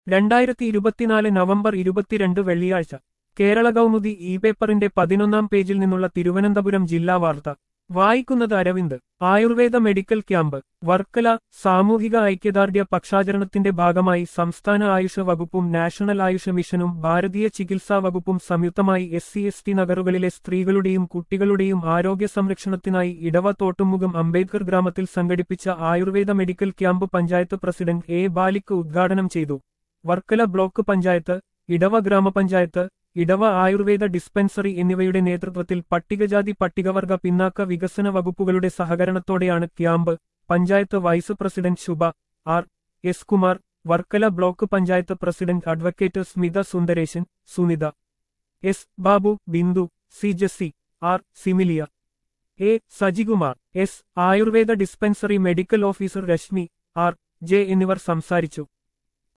രണ്ടായിരത്തി ഇരുപത്തിനാല് നവംബർ ഇരുപത്തിരണ്ട് വെള്ളിയാഴ്ച കേരള കൗമുദി ഇ പേപ്പറിന്റെ പതിനൊന്നാം പേജിൽ നിന്നുള്ള തിരുവനന്തപുരം ജില്ലാ വാർത്ത വായിക്കുന്നത് അരവിന്ദ് ആയുർവേദ മെഡിക്കൽ ക്യാമ്പ് വർക്കല സാമൂഹിക ഐക്യദാർഢ്യ പക്ഷാചരണത്തിന്റെ ഭാഗമായി സംസ്ഥാന ആയുഷ വകുപ്പും നാഷണൽ ആയുഷ മിഷനും ഭാരതീയ ചികിത്സാ വകുപ്പും സംയുക്തമായി എസ് സി എസ് ടി നഗറുകളിലെ സ്ത്രീകളുടെയും കുട്ടികളുടെയും ആരോഗ്യ സംരക്ഷണത്തിനായി ഇടവ തോട്ടുമുഖം അംബേദ്കർ ഗ്രാമത്തിൽ സംഘടിപ്പിച്ച Ayurveda medical camp panchayat president A Balik ഉദ്ഘാടനം ചെയ്തു വർക്കല ബ്ലോക്ക് പഞ്ചായത്ത് ഇടവ ഗ്രാമപഞ്ചായത്ത് ഇടവ ആയുർവേദ ഡിസ്പെൻസറി എന്നിവയുടെ നേതൃത്വത്തിൽ പട്ടികജാതി പട്ടികവർഗ പിന്നാക്ക വികസന വകുപ്പുകളുടെ സഹകരണത്തോടെയാണ് camp panchayat vice president Shubha R S Kumar Varkala block panchayat president advocate Smitha Sundaresan Sunitha S Babu Bindu C Jessy R Similia A Sajikumar S Ayurveda dispensary medical officer Reshmi R J എന്നിവർ സംസാരിച്ചു